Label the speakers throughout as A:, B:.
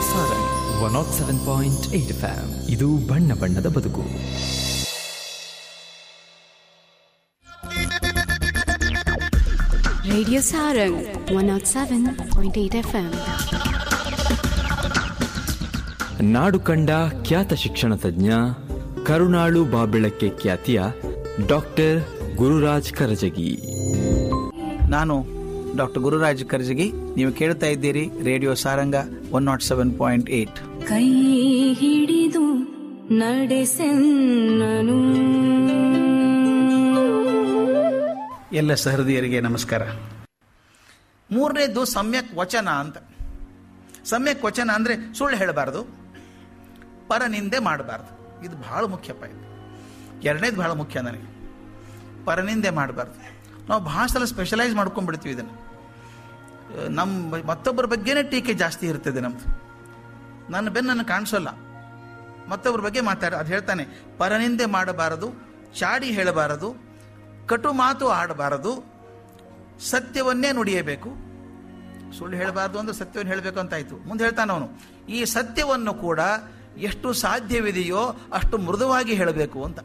A: Sarang one naught seven point eight ಫ್ಯಾಮ್ ಇದು ಬಣ್ಣ ಬಣ್ಣದ ಬದುಕು
B: Radio Sarang 107.8 FM.
A: ನಾಡು ಕಂಡ ಖ್ಯಾತ ಶಿಕ್ಷಣ ತಜ್ಞ ಕರುಣಾಳು ಬಾಬೆಳಕ್ಕೆ ಖ್ಯಾತಿಯ ಡಾಕ್ಟರ್ ಗುರುರಾಜ್ ಕರಜಗಿ
C: ನಾನು ಡಾಕ್ಟರ್ ಗುರುರಾಜ್ ಕರ್ಜಗಿ ನೀವು ಕೇಳ್ತಾ ಇದ್ದೀರಿ radio Saranga one naught seven point eight
D: ಕೈ ಹಿಡಿದು ನಡೆಸೆನ್ನನು
C: ಎಲ್ಲ ಸಹೃದಯರಿಗೆ ನಮಸ್ಕಾರ ಮೂರನೇದು ಸಮ್ಯಕ್ ವಚನ ಅಂತ ಸಮ್ಯಕ್ ವಚನ ಅಂದ್ರೆ ಸುಳ್ಳು ಹೇಳಬಾರ್ದು ಪರನಿಂದೆ ಮಾಡಬಾರ್ದು ಇದು ಬಹಳ ಮುಖ್ಯಪ್ಪ ಇದು ಎರಡನೇದು ಬಹಳ ಮುಖ್ಯ ನನಗೆ ಪರನಿಂದೆ ಮಾಡಬಾರ್ದು ನಾವು ಬಹಳ ಸಲ ಸ್ಪೆಷಲೈಸ್ ಮಾಡ್ಕೊಂಡ್ಬಿಡ್ತೀವಿ ಇದನ್ನು ನಮ್ಮ ಮತ್ತೊಬ್ಬರ ಬಗ್ಗೆನೇ ಟೀಕೆ ಜಾಸ್ತಿ ಇರ್ತದೆ ನಮ್ದು ನನ್ನ ಬೆನ್ನು ನನಗೆ ಕಾಣಿಸೋಲ್ಲ ಮತ್ತೊಬ್ಬರ ಬಗ್ಗೆ ಮಾತಾಡ ಅದು ಹೇಳ್ತಾನೆ ಪರನಿಂದೆ ಮಾಡಬಾರದು ಚಾಡಿ ಹೇಳಬಾರದು ಕಟು ಮಾತು ಆಡಬಾರದು ಸತ್ಯವನ್ನೇ ನುಡಿಯಬೇಕು ಸುಳ್ಳು ಹೇಳಬಾರ್ದು ಅಂದ್ರೆ ಸತ್ಯವನ್ನು ಹೇಳಬೇಕು ಅಂತ ಆಯ್ತು ಮುಂದೆ ಹೇಳ್ತಾನೆ ಅವನು ಈ ಸತ್ಯವನ್ನು ಕೂಡ ಎಷ್ಟು ಸಾಧ್ಯವಿದೆಯೋ ಅಷ್ಟು ಮೃದುವಾಗಿ ಹೇಳಬೇಕು ಅಂತ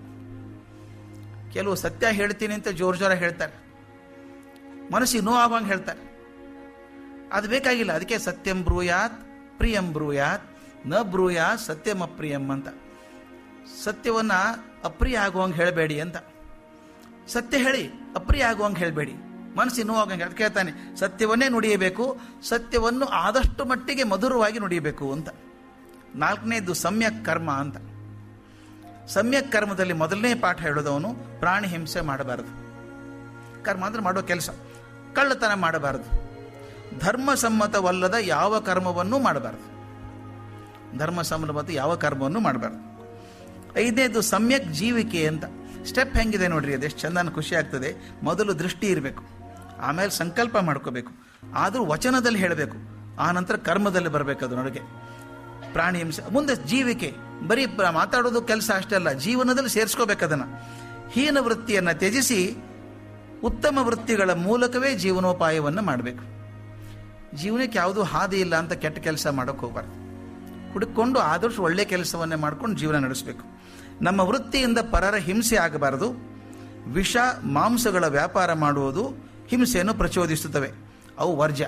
C: ಕೆಲವು ಸತ್ಯ ಹೇಳ್ತೀನಿ ಅಂತ ಜೋರ್ ಜೋರ ಹೇಳ್ತಾರೆ ಮನಸ್ಸಿಗೆ ನೋವಾಗುವಂಗೆ ಹೇಳ್ತಾರೆ ಅದು ಬೇಕಾಗಿಲ್ಲ ಅದಕ್ಕೆ ಸತ್ಯಂ ಬ್ರೂಯಾತ್ ಪ್ರಿಯಂ ಬ್ರೂಯಾತ್ ನ ಬ್ರೂಯಾತ್ ಸತ್ಯಂ ಅಪ್ರಿಯಂ ಅಂತ ಸತ್ಯವನ್ನ ಅಪ್ರಿಯ ಆಗುವಂಗೆ ಹೇಳಬೇಡಿ ಅಂತ ಸತ್ಯ ಹೇಳಿ ಅಪ್ರಿಯ ಆಗುವಂಗೆ ಹೇಳಬೇಡಿ ಮನಸ್ಸಿಗೆ ನೋವಾಗಂಗೆ ಅದು ಕೇಳ್ತಾನೆ ಸತ್ಯವನ್ನೇ ನುಡಿಯಬೇಕು ಸತ್ಯವನ್ನು ಆದಷ್ಟು ಮಟ್ಟಿಗೆ ಮಧುರವಾಗಿ ನುಡಿಯಬೇಕು ಅಂತ ನಾಲ್ಕನೇದು ಸಮ್ಯಕ್ ಕರ್ಮ ಅಂತ ಸಮ್ಯಕ್ ಕರ್ಮದಲ್ಲಿ ಮೊದಲನೇ ಪಾಠ ಹೇಳೋದವನು ಪ್ರಾಣಿ ಹಿಂಸೆ ಮಾಡಬಾರದು ಕರ್ಮ ಅಂದ್ರೆ ಮಾಡೋ ಕೆಲಸ ಕಳ್ಳತನ ಮಾಡಬಾರದು ಧರ್ಮಸಮ್ಮತವಲ್ಲದ ಯಾವ ಕರ್ಮವನ್ನೂ ಮಾಡಬಾರದು ಧರ್ಮಸಮ್ಮತ ಯಾವ ಕರ್ಮವನ್ನು ಮಾಡಬಾರದು ಐದನೇದು ಸಮ್ಯಕ್ ಜೀವಿಕೆ ಅಂತ ಸ್ಟೆಪ್ ಹೆಂಗಿದೆ ನೋಡ್ರಿ ಅದೆಷ್ಟು ಚಂದನ ಖುಷಿ ಆಗ್ತದೆ ಮೊದಲು ದೃಷ್ಟಿ ಇರಬೇಕು ಆಮೇಲೆ ಸಂಕಲ್ಪ ಮಾಡ್ಕೋಬೇಕು ಆದರೂ ವಚನದಲ್ಲಿ ಹೇಳಬೇಕು ಆ ನಂತರ ಕರ್ಮದಲ್ಲಿ ಬರಬೇಕು ಅದು ನಡುಗೆ ಪ್ರಾಣಿ ಹಿಂಸೆ ಮುಂದೆ ಜೀವಿಕೆ ಬರೀ ಪ್ರ- ಮಾತಾಡೋದು ಕೆಲಸ ಅಷ್ಟೇ ಅಲ್ಲ ಜೀವನದಲ್ಲಿ ಸೇರಿಸ್ಕೋಬೇಕು ಅದನ್ನು ಹೀನ ವೃತ್ತಿಯನ್ನು ತ್ಯಜಿಸಿ ಉತ್ತಮ ವೃತ್ತಿಗಳ ಮೂಲಕವೇ ಜೀವನೋಪಾಯವನ್ನು ಮಾಡಬೇಕು ಜೀವನಕ್ಕೆ ಯಾವುದೂ ಹಾದಿ ಇಲ್ಲ ಅಂತ ಕೆಟ್ಟ ಕೆಲಸ ಮಾಡೋಕೆ ಹೋಗ್ಬಾರ್ದು ಹುಡುಕೊಂಡು ಆದಷ್ಟು ಒಳ್ಳೆ ಕೆಲಸವನ್ನೇ ಮಾಡ್ಕೊಂಡು ಜೀವನ ನಡೆಸಬೇಕು ನಮ್ಮ ವೃತ್ತಿಯಿಂದ ಪರರ ಹಿಂಸೆ ಆಗಬಾರದು ವಿಷ ಮಾಂಸಗಳ ವ್ಯಾಪಾರ ಮಾಡುವುದು ಹಿಂಸೆಯನ್ನು ಪ್ರಚೋದಿಸುತ್ತವೆ ಅವು ವರ್ಜ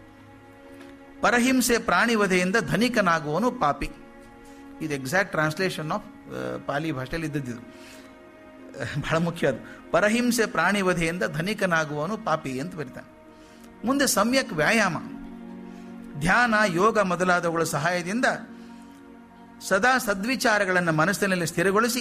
C: ಪರಹಿಂಸೆ ಪ್ರಾಣಿವಧೆಯಿಂದ ಧನಿಕನಾಗುವನು ಪಾಪಿ ಇದು ಎಕ್ಸಾಕ್ಟ್ ಟ್ರಾನ್ಸ್ಲೇಷನ್ ಆಫ್ ಪಾಲಿ ಭಾಷೆಯಲ್ಲಿ ಇದ್ದದ್ದು ಬಹಳ ಮುಖ್ಯ ಅದು ಪರಹಿಂಸೆ ಪ್ರಾಣಿವಧೆಯಿಂದ ಧನಿಕನಾಗುವನು ಪಾಪಿ ಅಂತ ಬರೀತಾನೆ ಮುಂದೆ ಸಮ್ಯಕ್ ವ್ಯಾಯಾಮ ಧ್ಯಾನ ಯೋಗ ಮೊದಲಾದವುಗಳ ಸಹಾಯದಿಂದ ಸದಾ ಸದ್ವಿಚಾರಗಳನ್ನು ಮನಸ್ಸಿನಲ್ಲಿ ಸ್ಥಿರಗೊಳಿಸಿ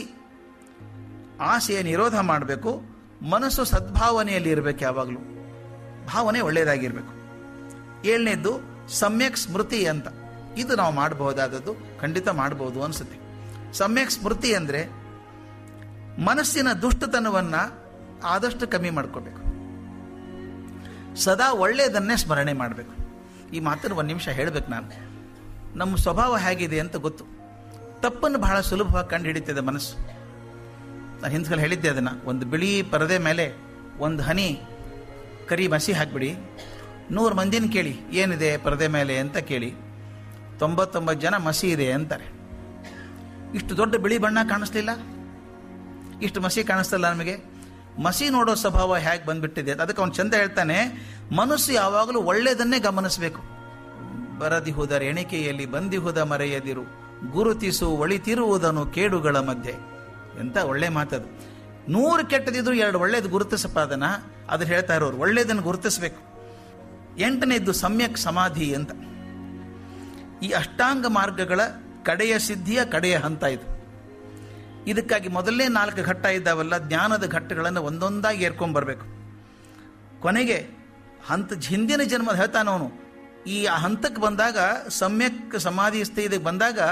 C: ಆಸೆಯ ನಿರೋಧ ಮಾಡಬೇಕು ಮನಸ್ಸು ಸದ್ಭಾವನೆಯಲ್ಲಿ ಇರಬೇಕು ಯಾವಾಗಲೂ ಭಾವನೆ ಒಳ್ಳೆಯದಾಗಿರಬೇಕು ಏಳನೇದ್ದು ಸಮ್ಯಕ್ ಸ್ಮೃತಿ ಅಂತ ಇದು ನಾವು ಮಾಡಬಹುದಾದದ್ದು ಖಂಡಿತ ಮಾಡಬಹುದು ಅನಿಸುತ್ತೆ ಸಮ್ಯಕ್ ಸ್ಮೃತಿ ಅಂದರೆ ಮನಸ್ಸಿನ ದುಷ್ಟತನವನ್ನು ಆದಷ್ಟು ಕಮ್ಮಿ ಮಾಡ್ಕೋಬೇಕು ಸದಾ ಒಳ್ಳೆಯದನ್ನೇ ಸ್ಮರಣೆ ಮಾಡಬೇಕು ಈ ಮಾತನ್ನು ಒಂದು ನಿಮಿಷ ಹೇಳಬೇಕು ನಾನು ನಮ್ಮ ಸ್ವಭಾವ ಹೇಗಿದೆ ಅಂತ ಗೊತ್ತು ತಪ್ಪನ್ನು ಬಹಳ ಸುಲಭವಾಗಿ ಕಂಡು ಹಿಡಿತದೆ ಮನಸ್ಸು ನಾನು ಹಿಂದ್ಸಲ ಹೇಳಿದ್ದೆ ಅದನ್ನು ಒಂದು ಬಿಳಿ ಪರದೆ ಮೇಲೆ ಒಂದು ಹನಿ ಕರಿ ಮಸಿ ಹಾಕಿಬಿಡಿ ನೂರು ಮಂದಿನ ಕೇಳಿ ಏನಿದೆ ಪರದೆ ಮೇಲೆ ಅಂತ ಕೇಳಿ ತೊಂಬತ್ತೊಂಬತ್ತು ಜನ ಮಸಿ ಇದೆ ಅಂತಾರೆ ಇಷ್ಟು ದೊಡ್ಡ ಬಿಳಿ ಬಣ್ಣ ಕಾಣಿಸ್ಲಿಲ್ಲ ಇಷ್ಟು ಮಸಿ ಕಾಣಿಸ್ತಲ್ಲ ನಮಗೆ ಮಸಿ ನೋಡೋ ಸ್ವಭಾವ ಹೇಗೆ ಬಂದ್ಬಿಟ್ಟಿದೆ ಅಂತ ಅದಕ್ಕೆ ಅವ್ನು ಚಂದ ಹೇಳ್ತಾನೆ ಮನಸ್ಸು ಯಾವಾಗಲೂ ಒಳ್ಳೆಯದನ್ನೇ ಗಮನಿಸಬೇಕು ಬರದಿಹುದರ ಎಣಿಕೆಯಲ್ಲಿ ಬಂದಿಹುದ ಮರೆಯದಿರು ಗುರುತಿಸು ಒಳಿತಿರುವುದನ್ನು ಕೇಡುಗಳ ಮಧ್ಯೆ ಎಂತ ಒಳ್ಳೆ ಮಾತದು ನೂರು ಕೆಟ್ಟದಿದ್ರು ಎರಡು ಒಳ್ಳೇದು ಗುರುತಿಸಪ್ಪ ಅದನ್ನ ಅದ್ರ ಹೇಳ್ತಾ ಇರೋರು ಒಳ್ಳೇದನ್ನು ಗುರುತಿಸಬೇಕು ಎಂಟನೇದ್ದು ಸಮ್ಯಕ್ ಸಮಾಧಿ ಅಂತ ಈ ಅಷ್ಟಾಂಗ ಮಾರ್ಗಗಳ ಕಡೆಯ ಸಿದ್ಧಿಯ ಕಡೆಯ ಹಂತ ಇದು ಇದಕ್ಕಾಗಿ ಮೊದಲನೇ ನಾಲ್ಕು ಘಟ್ಟ ಇದ್ದಾವಲ್ಲ ಜ್ಞಾನದ ಘಟ್ಟಗಳನ್ನು ಒಂದೊಂದಾಗಿ ಏರ್ಕೊಂಡ್ ಬರಬೇಕು ಕೊನೆಗೆ ಹಂತ ಹಿಂದಿನ ಜನ್ಮದ ಹೇಳ್ತಾನವನು ಈ ಹಂತಕ್ಕೆ ಬಂದಾಗ ಸಮ್ಯಕ್ ಸಮಾಧಿ ಸ್ಥಿತಿಗೆ ಬಂದಾಗ